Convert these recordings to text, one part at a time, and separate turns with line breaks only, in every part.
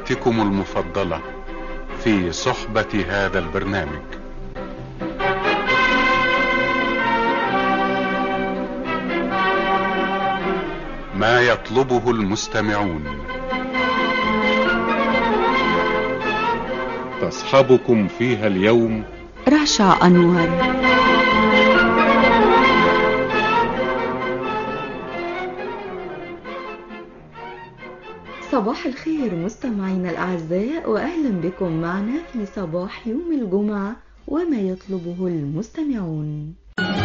سهرتكم المفضلة في صحبة هذا البرنامج ما يطلبه المستمعون تصحبكم فيها اليوم
رشا أنور صباح الخير مستمعينا الأعزاء وأهلا بكم معنا في صباح يوم الجمعة وما يطلبه المستمعون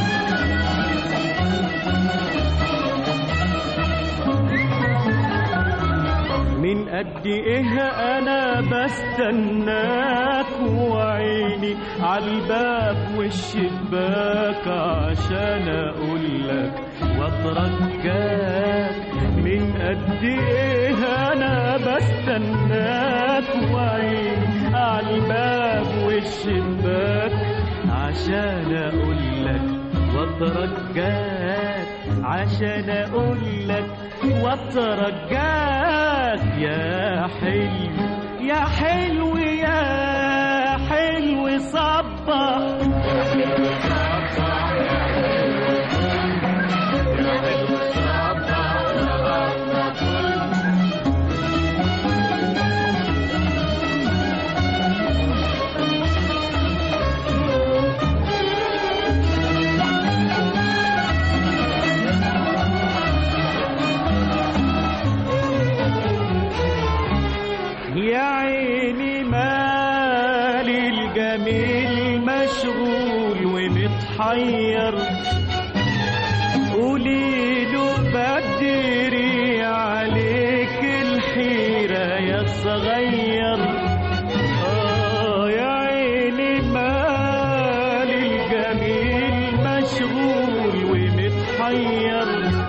من قد ايه انا بستناك وعيني عالباب والشباك عشان اقولك واترجاك من قد ايه انا بستناك وعيني عالباب والشباك عشان اقولك واترجاك عشان اقولك واترجاك يا حلو يا حلو يا حلو صبح يا عيني مالي الجميل مشغول ومتحير قولي له بدري عليك الحيرة يا صغير آه يا عيني مالي الجميل مشغول ومتحير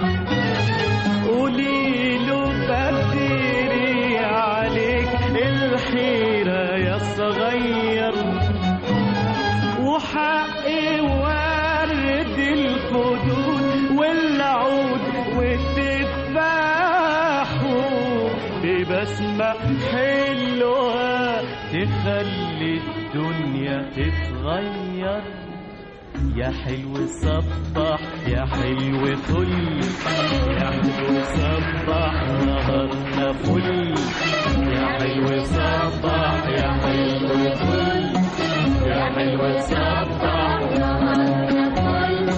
قولي له بدري عليك الحيرة يا صغير وحقي ورد الخدود والعود والتفاح ببسمة حلوة تخلي الدنيا تتغير يا حلو صبح يا حلو فل يا حلو صبح نهارنا فل يا حلو صبح يا حلو فل يا حلو صبح نهارنا فل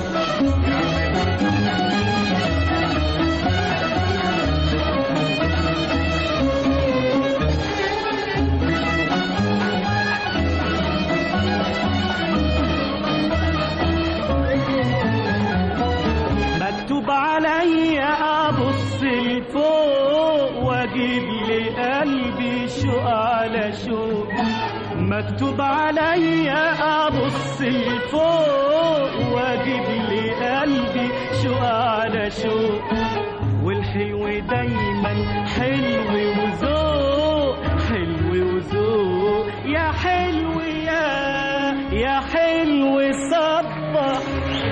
مكتوب عليا ابص لفوق واجيب لقلبي شوق على شوق مكتوب عليا ابص لفوق واجيب لقلبي شوق على شوق والحلو دايما حلو وذوق حلو وذوق يا حلو يا يا حلو صبح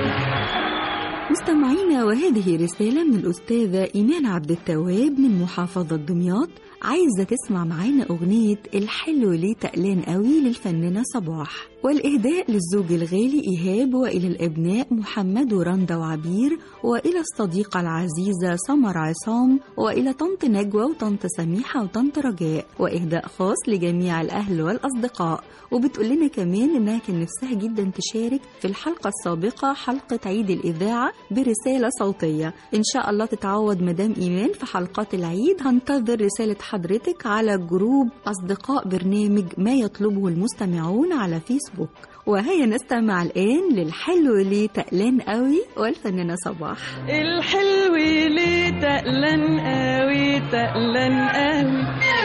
مستمعينا وهذه رسالة من الأستاذة إيمان عبد التواب من محافظة دمياط عايزة تسمع معانا أغنية الحلو ليه تقلان قوي للفنانة صباح والإهداء للزوج الغالي إيهاب وإلى الأبناء محمد ورندا وعبير وإلى الصديقة العزيزة سمر عصام وإلى طنط نجوى وطنط سميحة وطنط رجاء وإهداء خاص لجميع الأهل والأصدقاء وبتقول لنا كمان إنها كان نفسها جدا تشارك في الحلقة السابقة حلقة عيد الإذاعة برسالة صوتية إن شاء الله تتعوض مدام إيمان في حلقات العيد هنتظر رسالة حضرتك على جروب أصدقاء برنامج ما يطلبه المستمعون على فيسبوك وهيا نستمع الآن للحلو ليه تقلان قوي والفنانة صباح
الحلو ليه تقلان قوي تقلان قوي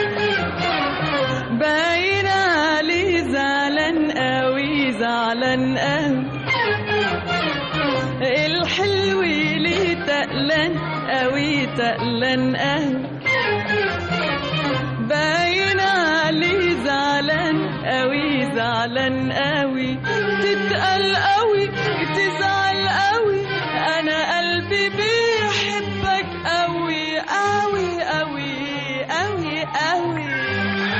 باين عليه زعلان قوي زعلان قوي الحلو ليه تقلان قوي تقلان قوي باين عليه زعلان قوي زعلان قوي تتقل قوي تزعل قوي انا قلبي بيحبك قوي قوي قوي قوي قوي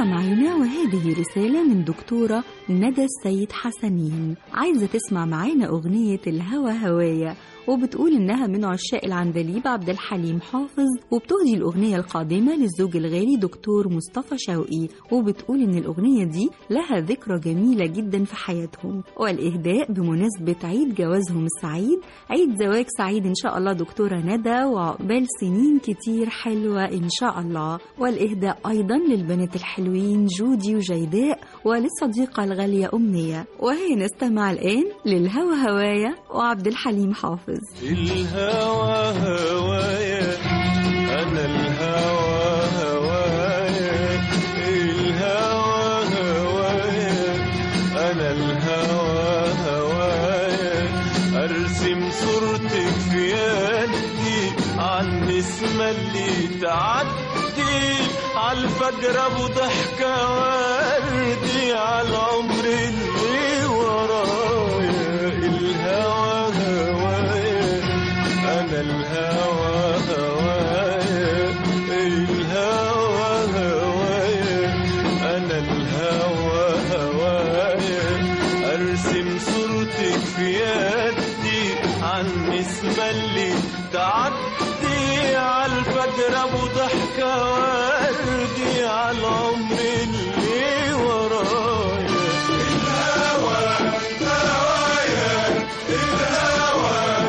مستمعينا وهذه رسالة من دكتورة ندى السيد حسنين عايزة تسمع معانا أغنية الهوى هوايا وبتقول إنها من عشاق العندليب عبد الحليم حافظ وبتهدي الأغنية القادمة للزوج الغالي دكتور مصطفى شوقي وبتقول إن الأغنية دي لها ذكرى جميلة جدا في حياتهم والإهداء بمناسبة عيد جوازهم السعيد عيد زواج سعيد إن شاء الله دكتورة ندى وعقبال سنين كتير حلوة إن شاء الله والإهداء أيضا للبنات الحلوين جودي وجيداء وللصديقة الغالية أمنية وهي نستمع الآن للهوى هوايا وعبد الحليم حافظ
الهوى هوايا أنا الهوى هوايا الهوى هوايا أنا الهوى هوايا أرسم صورتك في يدي عالنسمة اللي تعدي عالفجر أبو ضحكة وردي عالعمر اللي ورايا الهوى هوايا أنا الهوى هوايا الهوى هوايا أنا الهوى هوايا أرسم صورتك في يدي عالنسمة اللي تعدي عالفجر أبو ضحكة وردي عالعمر اللي ورايا الهوى هوايا الهوى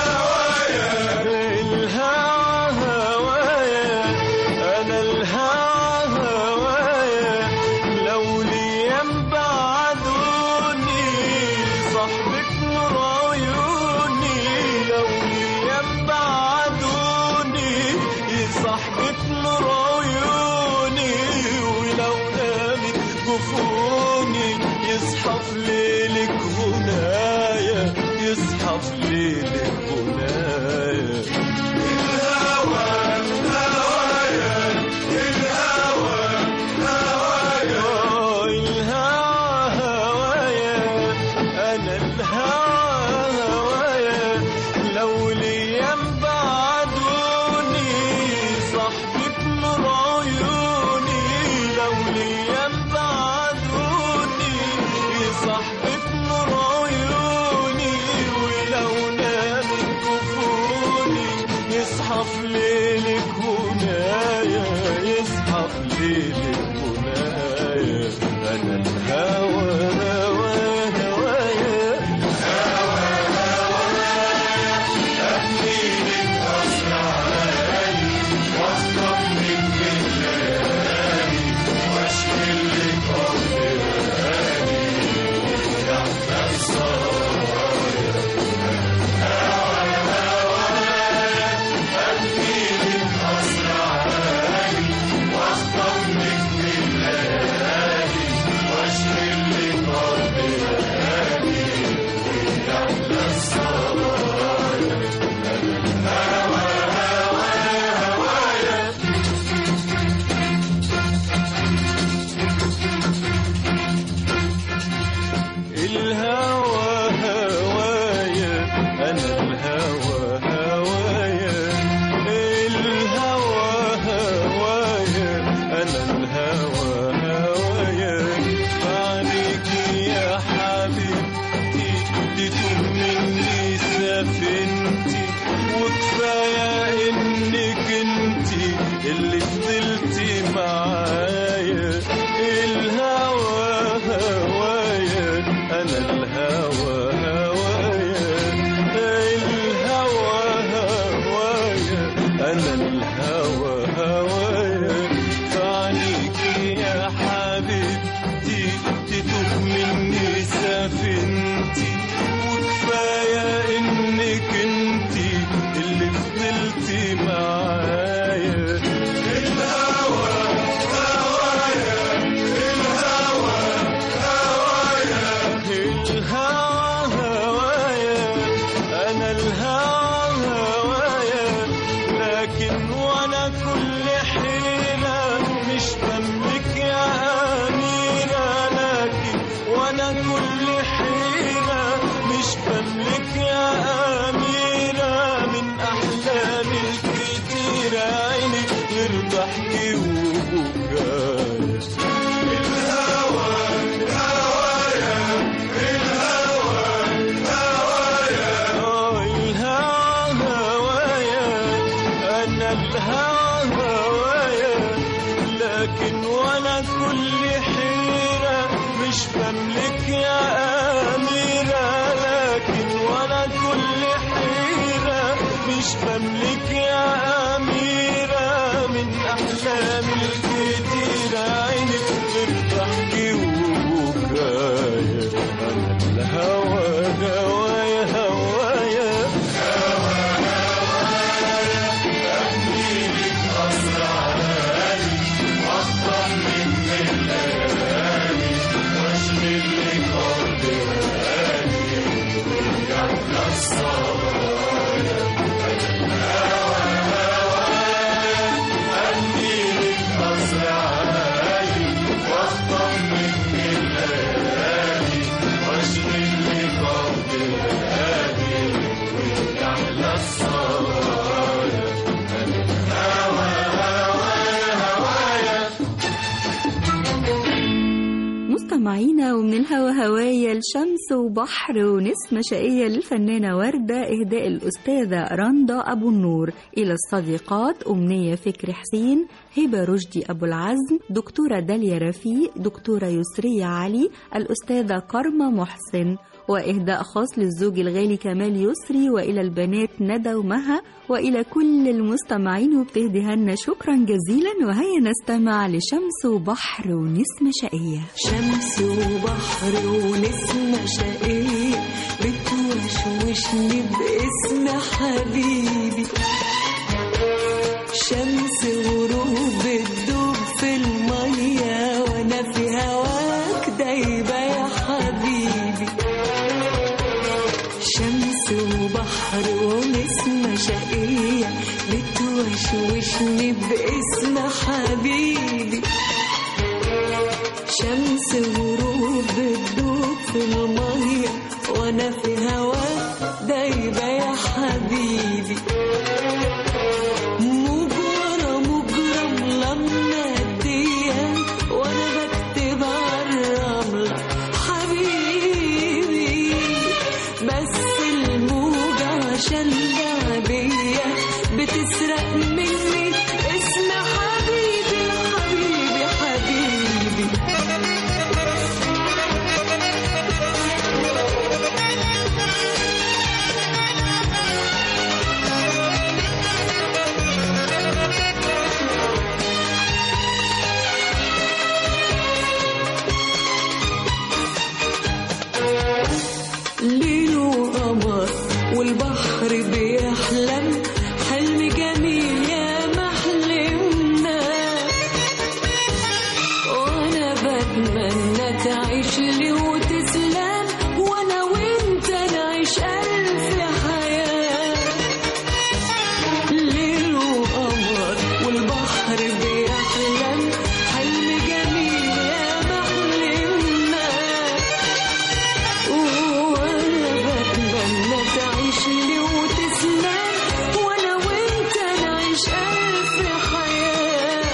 الهوى هوايا أنا الهوى هوايا لو ليام بعدوني صاحبك نور عيوني لو ليام بعدوني صاحبك نور عيوني ولو نامت جفوني يصحى في ليلك غنايا يصحى في ليلك غنايا الهوى هوايا أنا الهوى هوايا لو ليام بعدوني صاحبك نور عيوني لو ليام بعدوني صاحبك نور عيوني ولو نامت كفوني يصحى في ليلك هنايا يصحى في ليلك هنايا أنا الهوى هوى هوايا الهوى هوايا أنا الهوى هوايا الهوى هوايا أنا الهوى هوايا عليك يا حبيبتي تتوه مني سفينتي وكفاية إنك انتي اللي فضلتي معايا الهوى هوايا أنا الهوى هوايا الهوى هوايا أنا الهوى هوايا فعنيك يا حبيبتي تتوه مني سفينتي وكفاية إنك انتي اللي فضلتي معايا الهوى هوايا أنا الهوى هوايا لكن وأنا كل حيلة مش بملك يا أميرة لكن وأنا كل حيلة مش بملك يا أميرة من أحلامي الكتيرة عيني غير ضحكي وبكايا لكن وانا كل حيرة مش بملك يا أميرة لكن وانا كل حيرة مش بملك يا أميرة من أحلامي الكتيرة عينك بتضحكي وبكايا أنا الهوى هوايا هوايا
مستمعينا ومن الهوا هوايا الشمس وبحر ونسمة شقية للفنانة وردة إهداء الأستاذة رندا أبو النور إلى الصديقات أمنية فكر حسين هبة رشدي أبو العزم دكتورة داليا رفيق دكتورة يسرية علي الأستاذة كرمة محسن وإهداء خاص للزوج الغالي كمال يسري وإلى البنات ندى ومها وإلى كل المستمعين وبتهديها لنا شكرا جزيلا وهيا نستمع لشمس وبحر ونسمة شقية
شمس وبحر ونسمة شقية بتوشوشني باسم حبيبي شمس غروب بتدوب في المية وانا في هواك دايبة يا حبيبي شمس وبحر ونسمة شقية بتوشوشني باسم حبيبي شمس غروب بتدوب في المية وانا في هواك دايبة يا حبيبي مجرى مجرى لما اديها وانا بكتب على الرملة حبيبي بس الموجة عشان لعبية بتسرق مني اسم حبيبي حبيبي حبيبي ليل وقمر والبحر بيحلم حلم جميل يا محلمنا وانا بتمنى تعيش لي وتسلم وانا وانت نعيش الف حياه ليل وقمر والبحر بيحلم حلم جميل يا محلمنا وانا بتمنى تعيش لي وتسلم وانا وانت نعيش الف حياه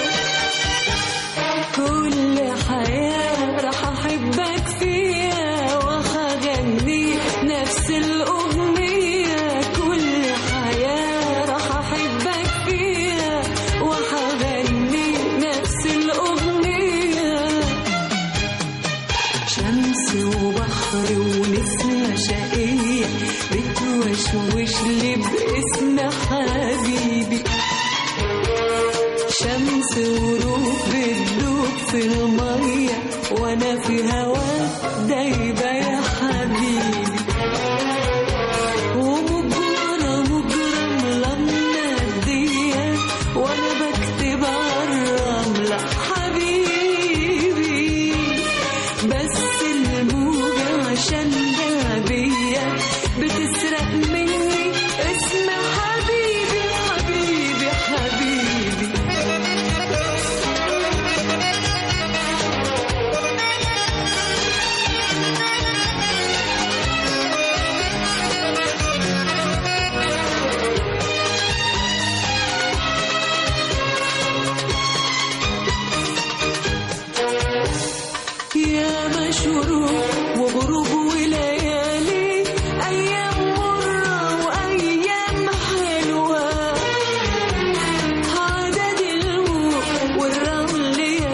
كل حياه راح احبك فيها وهغني نفس الاغنيه كل حياه راح احبك فيها وهغني نفس الاغنيه شمس وبحر ونسمة شقية بتوشوش لي باسم حبيبي شمس وروح بتدوب في المية وانا في هواك دايبة يا حبيبي ومجرى مجرى لما اديها وانا بكتب على الرملة حبيبي بس الموجة عشان لعبية بتسرق مني اسم حبيبي حبيبي حبيبي يا مشروق وغروب وليالي أيام مرة وأيام حلوة عدد الموت والرمل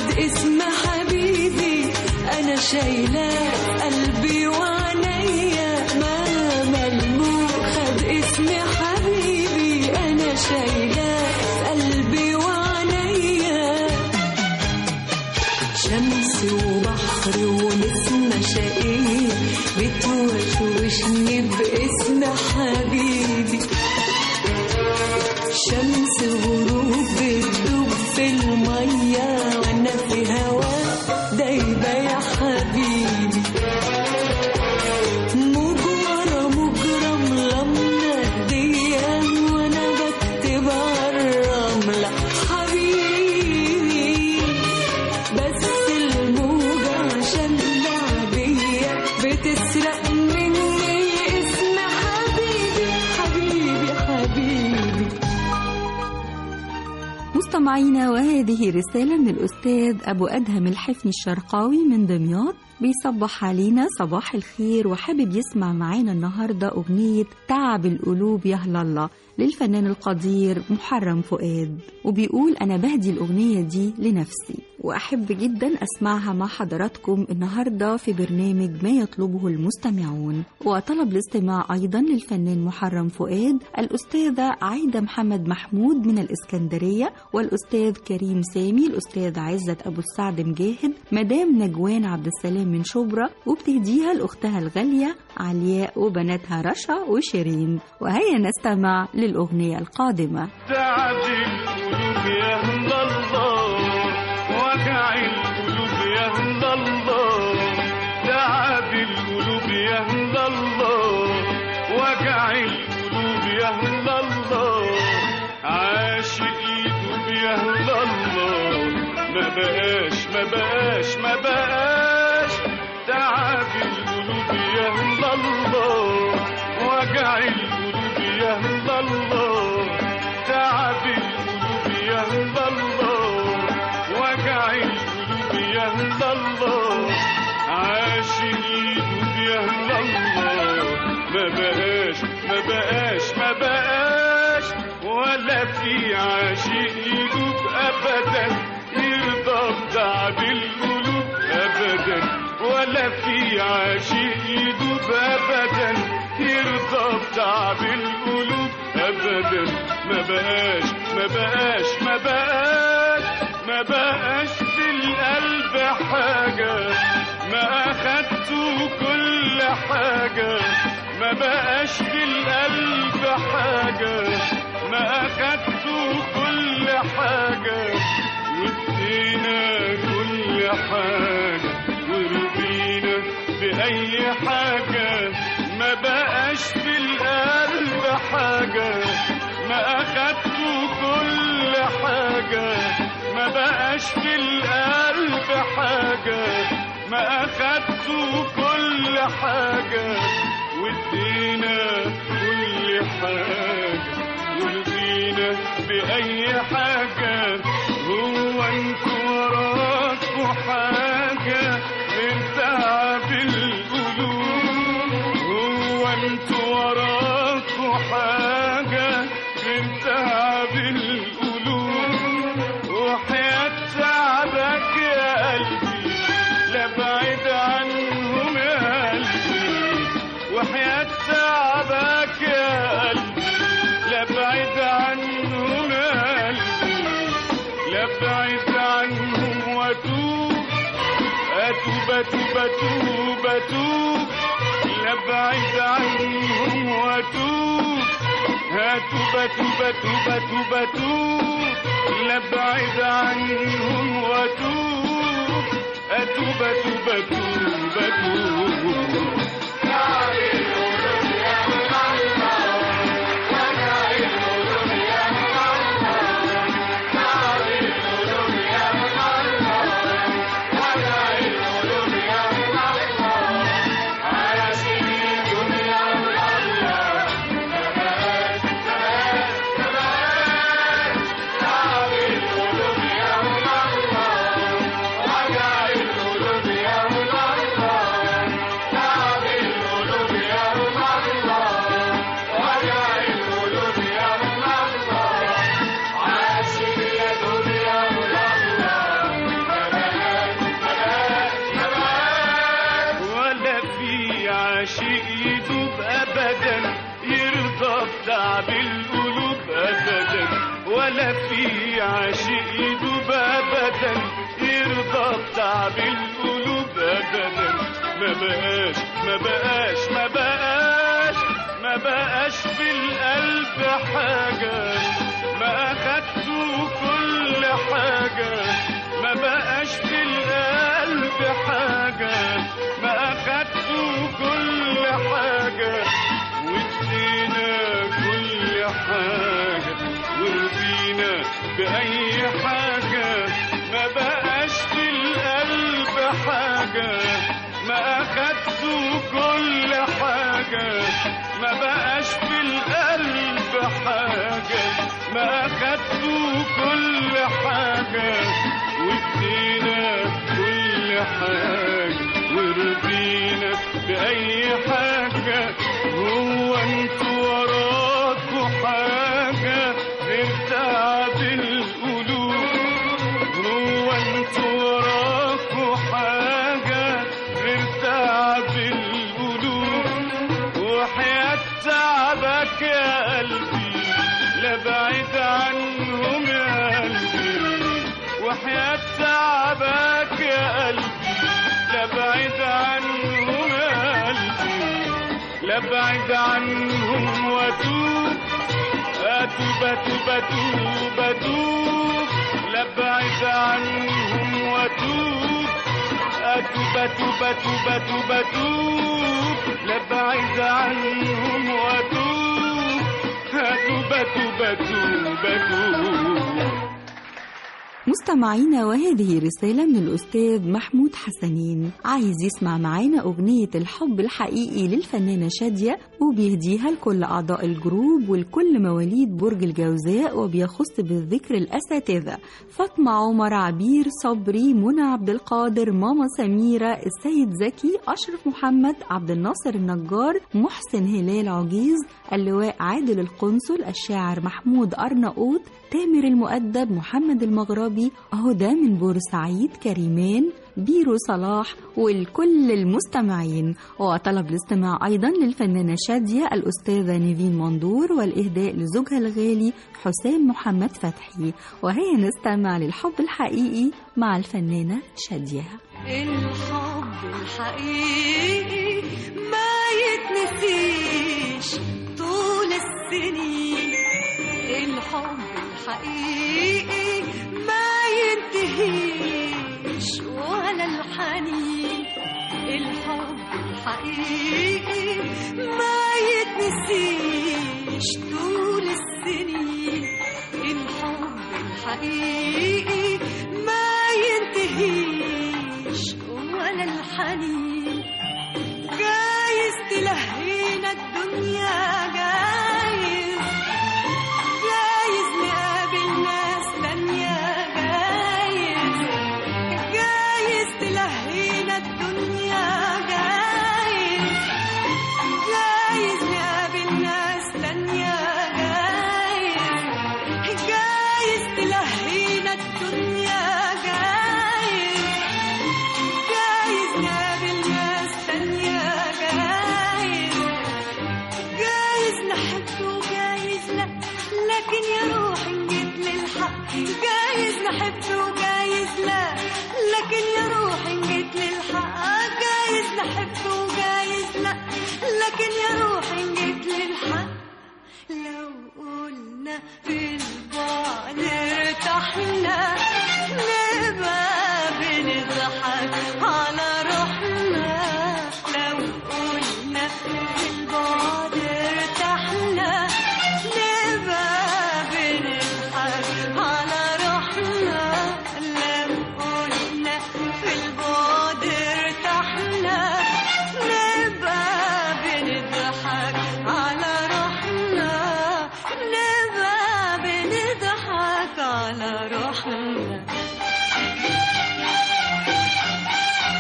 خد اسم حبيبي انا شايلاه قلبي وعينيا ما ملموم خد اسم حبيبي انا شايلاه قلبي وعينيا شمس وبحر ونسمة شقية بتوشوشني باسم حبيبي شمس غروب بتدوب في المية وانا في هواك دايبة يا حبيبي موج ورا موج رملة منادية وانا بكتب عالرملة حبيبي بس الموجة عشان لعبية بتسرق مني اسم حبيبي حبيبي حبيبي
مستمعينا وهذه رسالة من الأستاذ أبو أدهم الحفني الشرقاوي من دمياط بيصبح علينا صباح الخير وحابب يسمع معانا النهاردة أغنية تعب القلوب يا الله للفنان القدير محرم فؤاد وبيقول أنا بهدي الأغنية دي لنفسي وأحب جدا أسمعها مع حضراتكم النهاردة في برنامج ما يطلبه المستمعون وطلب الاستماع أيضا للفنان محرم فؤاد الأستاذة عايدة محمد محمود من الإسكندرية والأستاذ كريم سامي الأستاذ عزت أبو السعد مجاهد مدام نجوان عبد السلام من شبرا وبتهديها لأختها الغالية علياء وبناتها رشا وشيرين وهيا نستمع للأغنية القادمة
تعب القلوب يا الله وجع القلوب يا الله تعب القلوب يا الله وجع القلوب يا الله عاشق يدوب يا الله ما بقاش ما بقاش ما بقاش تعب القلوب يا الله وجع القلوب يا الله تعب القلوب يا الله وجع القلوب يا الله عاشق يدوب يا الله ما بقاش ما بقاش ما بقاش ولا في عاشق يدوب ابدا يرضى بتعب القلوب ابدا ولا في عاشق يدوب ابدا يرضى بتعب القلوب ابدا ما بقاش ما بقاش ما بقاش ما بقاش في القلب حاجة ما أخدته كل حاجة ما بقاش في القلب حاجة ما أخدته كل حاجة وادينا كل حاجة ورضينا بأي حاجة ما بقاش في القلب حاجة ما أخدته كل حاجة ما بقاش في القلب حاجة ما أخدته كل حاجة وادينا كل حاجة ورضينا بأي حاجة هو انتوا وراكوا حاجة غير تعب القلوب هو انتوا وراكوا حاجة غير تعب القلوب وحياة تعبك يا قلبي لا بعيد عنهم يا قلبي وحياة تعبك يا قلبي لا بعيد عنهم يا قلبي لا بعيد عنهم واتوب اتوب اتوب اتوب اتوب لا بعيد عنهم واتوب اتوب اتوب اتوب اتوب اتوب لا بعيد عنهم واتوب اتوب اتوب اتوب اتوب
Yeah.
في عاشق يدوب ابدا يرضى بتعب القلوب ابدا ما بقاش ما بقاش ما بقاش ما بقاش في القلب حاجة ما أخدته كل حاجة ما بقاش في القلب حاجة ما أخدته كل حاجة وادينا كل حاجة ورضينا بأي حاجة ما بقاش في القلب حاجة ما أخدته كل حاجة ما بقاش في القلب حاجة ما أخدته كل حاجة وادينا كل حاجة ورضينا بأي حاجة هو انتوا وراكوا حاجة غير تعب القلوب هو انتوا وراكوا حاجة غير تعب القلوب وحياة تعبك يا قلبي لا بعيد عنهم يا قلبي وحياة تعبك يا قلبي لا بعيد عنهم يا قلبي لا بعيد عنهم واتوب اتوب اتوب اتوب اتوب لا بعيد عنهم واتوب اتوب اتوب اتوب اتوب اتوب لا بعيد عنهم واتوب اتوب اتوب اتوب اتوب
مستمعينا وهذه رسالة من الأستاذ محمود حسنين عايز يسمع معانا أغنية الحب الحقيقي للفنانة شادية وبيهديها لكل أعضاء الجروب ولكل مواليد برج الجوزاء وبيخص بالذكر الأساتذة فاطمة عمر عبير صبري منى عبد القادر ماما سميرة السيد زكي أشرف محمد عبد الناصر النجار محسن هلال عجيز اللواء عادل القنصل الشاعر محمود أرناؤوط تامر المؤدب محمد المغربي هدى من بورسعيد كريمان بيرو صلاح والكل المستمعين وطلب الاستماع أيضا للفنانة شادية الأستاذة نيفين مندور والإهداء لزوجها الغالي حسام محمد فتحي وهيا نستمع للحب الحقيقي مع الفنانة شادية
الحب الحقيقي ما يتنسيش طول السنين الحب الحقيقي ما ينتهيش ولا الحنين الحب الحقيقي ما يتنسيش طول السنين الحب الحقيقي ما ينتهيش ولا الحنين جايز تلهينا الدنيا جايز جايز نقابل ناس تانية جايز جايز تلهينا الدنيا جايز جايز نقابل ناس تانية جايز جايز تلهينا الدنيا جايز جايز نقابل ناس تانية جايز جايز نحب وجايز لا لكن يا روحي نجيب للحق جايز نحب وجايز لا لكن يا روحي نجيب للحق جايز نحب وجايز لا لكن يا روحي نجيب للحق لو قلنا في البعد ارتحنا نبقى بنضحك على روحنا لو قلنا في البعد ارتحنا نبقى بنضحك على روحنا لو قلنا في البعد ارتحنا نبقى بنضحك على روحنا نبقى بنضحك على روحنا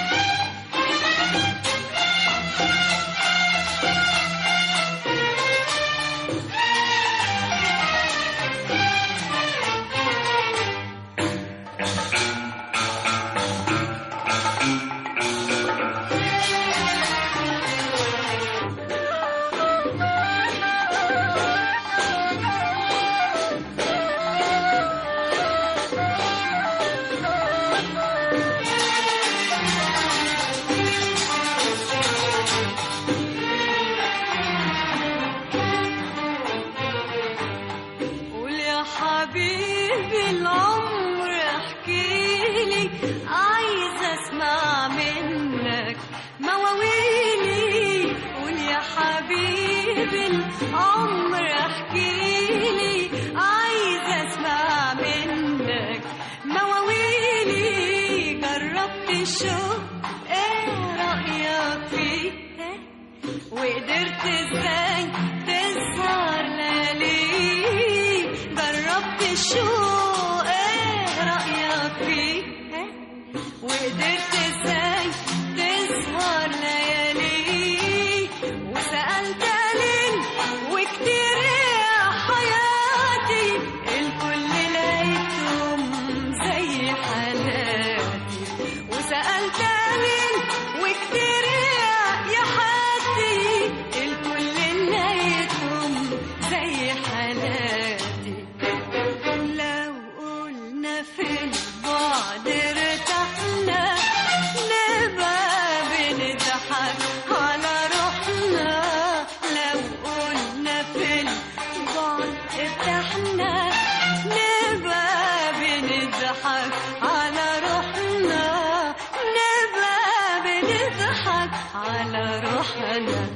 اسمع منك مواويلي قول يا حبيبي العمر احكيلي عايزة اسمع منك مواويلي جربت الشوق ايه رأيك فيه إيه؟ وقدرت ازاي تسهر ليالي جربت الشوق ايه رأيك فيه إيه؟ وقدرت ازاي تسهر ليالي وسألت ليل وكتير يا حياتي الكل لقيتهم زي حالاتي وسألت ليل وكتير يا يا حياتي الكل لقيتهم زي حالاتي لو قلنا في البعد ارتحنا نبقى بنضحك على روحنا لو قلنا في البعد ارتحنا نبقى بنضحك على روحنا نبقى بنضحك على روحنا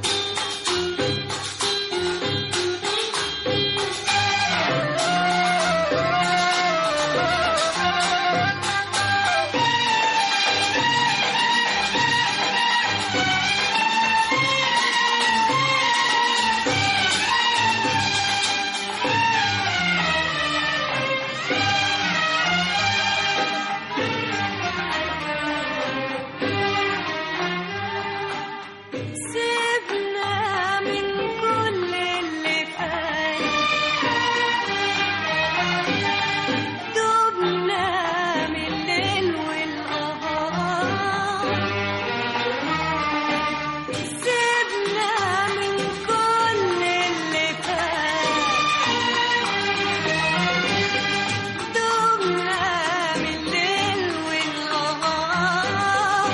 سيبنا من كل اللي فات دوبنا من الليل والقمر سيبنا من كل اللي فات دوبنا من الليل والقمر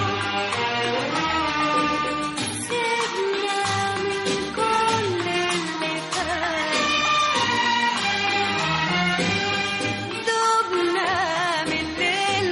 سيبنا من كل اللي فات دوبنا من الليل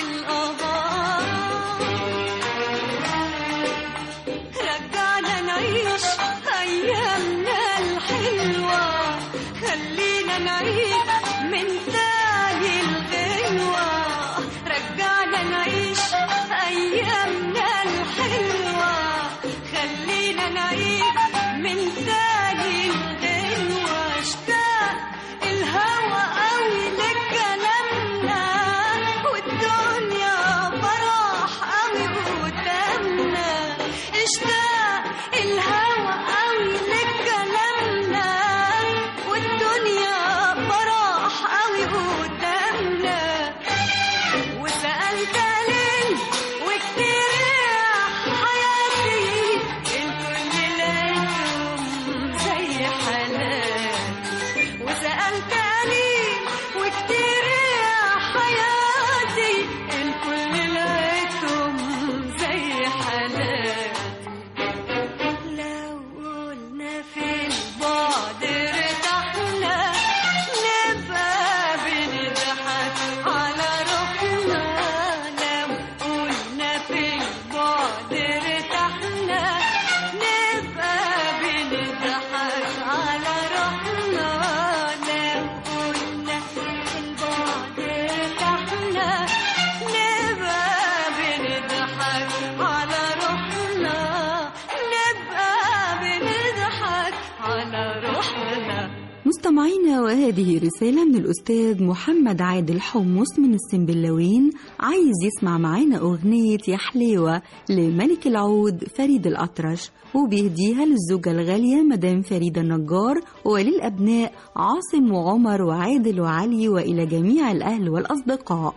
والقمر رجعنا نعيش أيامنا الحلوة خلينا نعيد من تاني الغنوة رجعنا نعيش أيامنا الحلوة خلينا نعيد من تاني الغنوة اشتاق الهوى قوي لكلامنا والدنيا براح قوي قدامنا اشتاق الهوى قوي لكلامنا والدنيا براح قوي قدامنا وسألت ليه وكتير يا حياتي الكل لقيتهم زي حالاتي وسألت ليه وكتير يا حياتي الكل لقيتهم زي حالاتي لو قلنا في البعد ارتحنا نبقى بنضحك على روحنا لو قلنا في البعد ارتحنا نبقى بنضحك على روحنا لو قلنا في البعد ارتحنا نبقى بنضحك على روحنا نبقى بنضحك على روحنا
مستمعينا وهذه رسالة من الأستاذ محمد عادل حمص من السنبلاوين عايز يسمع معانا أغنية يا حليوة لملك العود فريد الأطرش وبيهديها للزوجة الغالية مدام فريدة النجار وللأبناء عاصم وعمر وعادل وعلي وإلى جميع الأهل والأصدقاء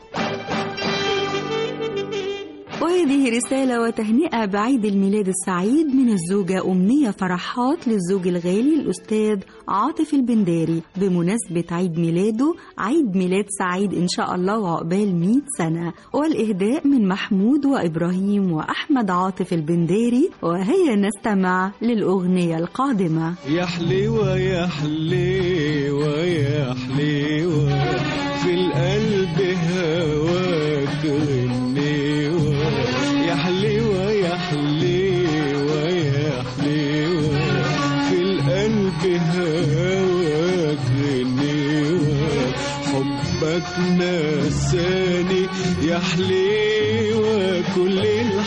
وهذه رسالة وتهنئة بعيد الميلاد السعيد من الزوجة أمنية فرحات للزوج الغالي الأستاذ عاطف البنداري بمناسبة عيد ميلاده عيد ميلاد سعيد إن شاء الله وعقبال 100 سنة والإهداء من محمود وإبراهيم وأحمد عاطف البنداري وهيا نستمع للأغنية القادمة
يا حليوة يا حليوة يا حليوة في القلب هواك غنيوة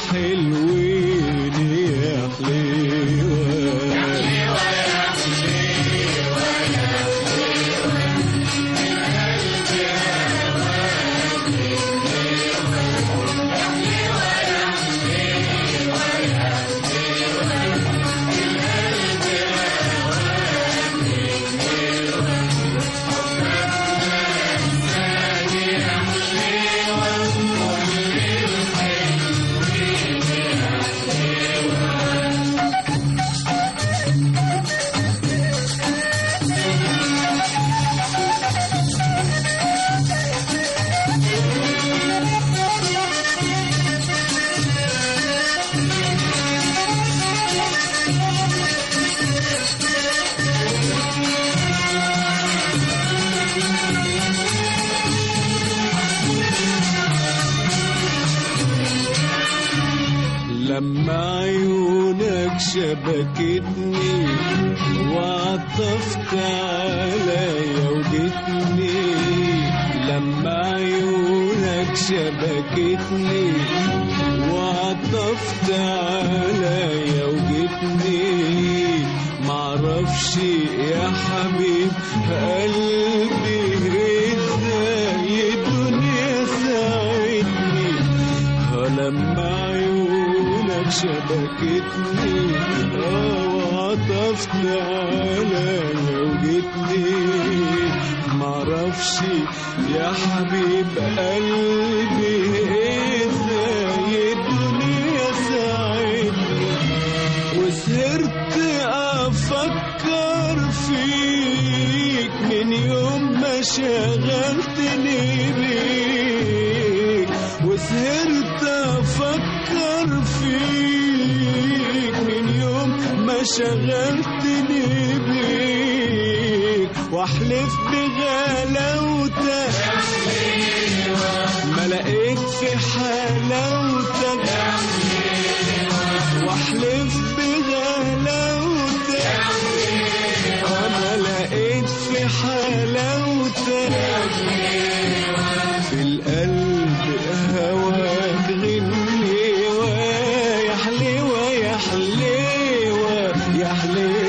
حلوين يا حليوة لما عيونك شبكتني وعطفت عليا وجتني لما عيونك شبكتني وعطفت عليا وجتني معرفش يا حبيب قلبي ازاي الدنيا ساعدني لما عيونك شبكتني اه وعطفت عليا وجتني معرفش يا حبيب قلبي ازاي الدنيا ساعدني وسهرت افكر فيك من يوم ما شغلتني بيك وسهرت افكر فيك من يوم ما شغلتني بيك واحلف بغلاوتك ما لقيت في حلاوتك واحلف بغلاوتك انا لقيت في حلاوتك في القلب هواك غنيوة يا حليوة يا حليوة يا حليوة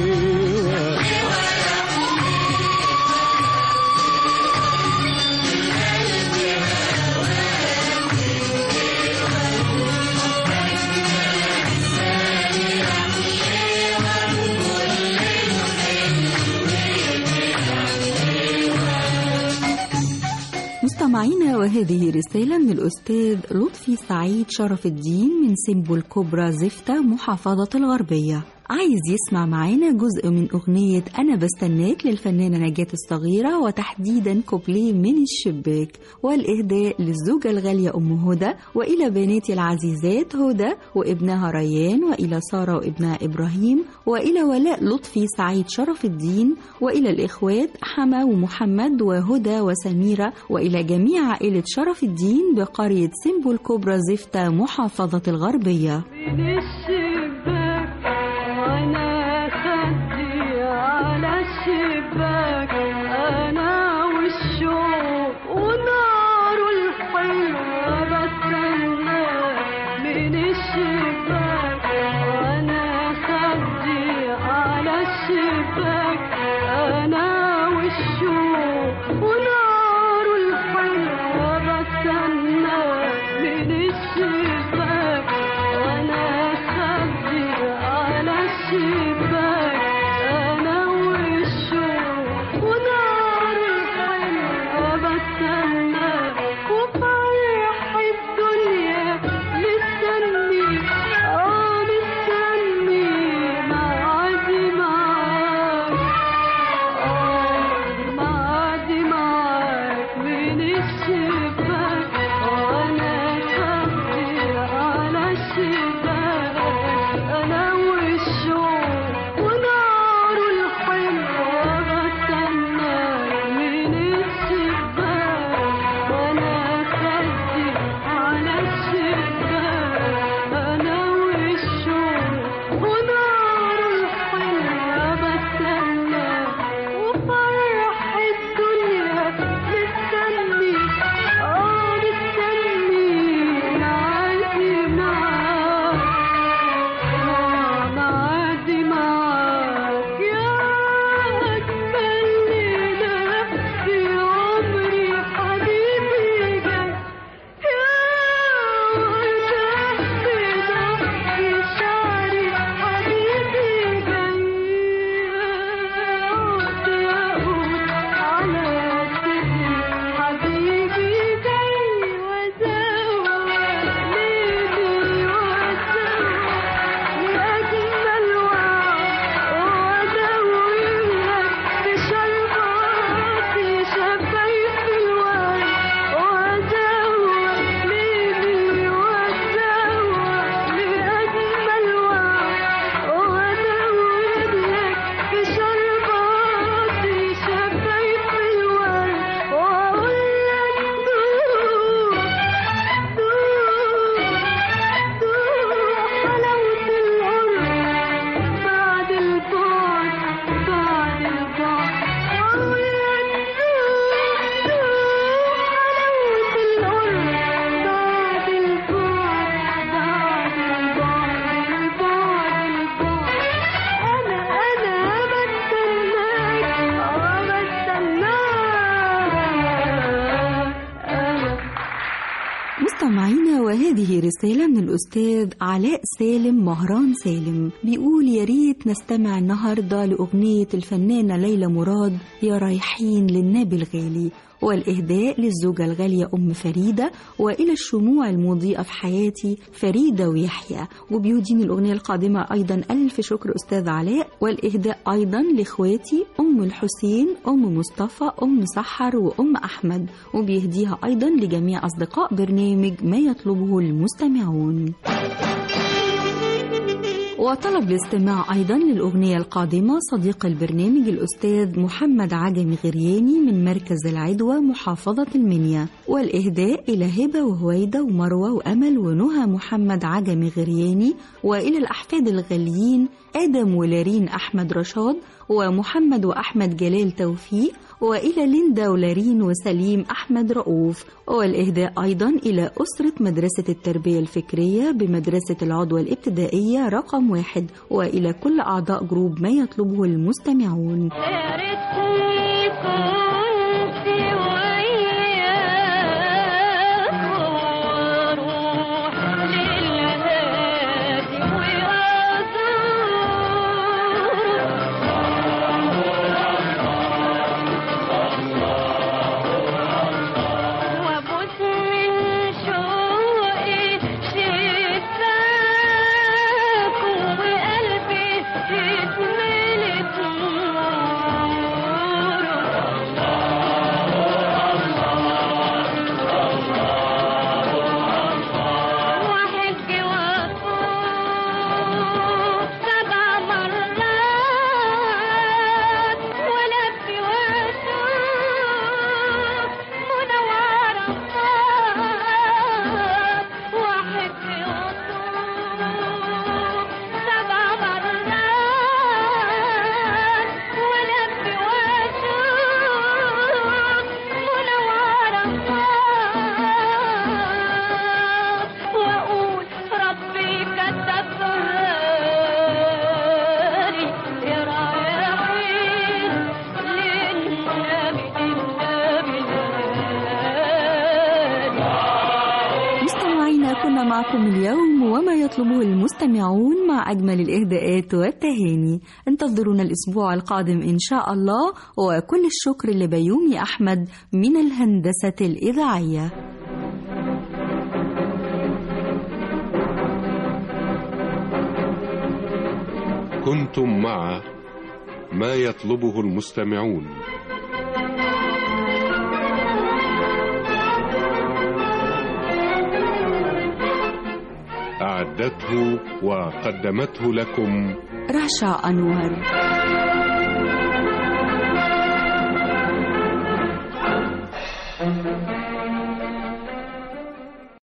مستمعينا وهذه رسالة من الأستاذ لطفي سعيد شرف الدين من سيمبو الكبرى زفتة محافظة الغربية عايز يسمع معانا جزء من أغنية أنا بستناك للفنانة نجاة الصغيرة وتحديدا كوبليه من الشباك والإهداء للزوجة الغالية أم هدى وإلى بناتي العزيزات هدى وابنها ريان وإلى سارة وابنها إبراهيم وإلى ولاء لطفي سعيد شرف الدين وإلى الإخوات حما ومحمد وهدى وسميرة وإلى جميع عائلة شرف الدين بقرية سيمبو الكبرى زفتة محافظة الغربية
من الشباك وانا خدي على الشباك انا والشوق وناره الحلوه بستنى من الشباك وانا خدي على الشباك انا والشوق وناره الحلوه بستنى من الشباك وانا خدي
وهذه رسالة من الأستاذ علاء سالم مهران سالم بيقول يا ريت نستمع النهاردة لأغنية الفنانة ليلى مراد يا رايحين للنبي الغالي والإهداء للزوجة الغالية أم فريدة وإلى الشموع المضيئة في حياتي فريدة ويحيى وبيهديني الأغنية القادمة أيضا ألف شكر أستاذ علاء والإهداء أيضا لإخواتي أم الحسين أم مصطفى أم سحر وأم أحمد وبيهديها أيضا لجميع أصدقاء برنامج ما يطلبه المستمعون وطلب الاستماع أيضا للأغنية القادمة صديق البرنامج الأستاذ محمد عجمي غرياني من مركز العدوى محافظة المنيا والإهداء إلى هبة وهويدة ومروة وأمل ونهى محمد عجمي غرياني وإلى الأحفاد الغاليين آدم ولارين أحمد رشاد ومحمد وأحمد جلال توفيق وإلى ليندا ولارين وسليم أحمد رؤوف والإهداء أيضا إلى أسرة مدرسة التربية الفكرية بمدرسة العضوة الابتدائية رقم واحد وإلى كل أعضاء جروب ما يطلبه المستمعون
يا ريتني كنت وياك واروح للهادي وازور وابوس من شوقي شفاك وقلبي يتملي نور واحج واطوف سبع مرات ولبي واشوف منور الصاد واحج واطوف سبع مرات ولبي واشوف منور الصاد واقول ربي كتبهالي يا رايحين للنبي النبي الهادي
مستمعينا كنا معكم اليوم وما يطلبه المستمعون مع أجمل الإهداءات والتهاني انتظرونا الأسبوع القادم إن شاء الله وكل الشكر لبيومي أحمد من الهندسة الإذاعية
كنتم مع ما يطلبه المستمعون أعدته وقدمته لكم
رشا أنور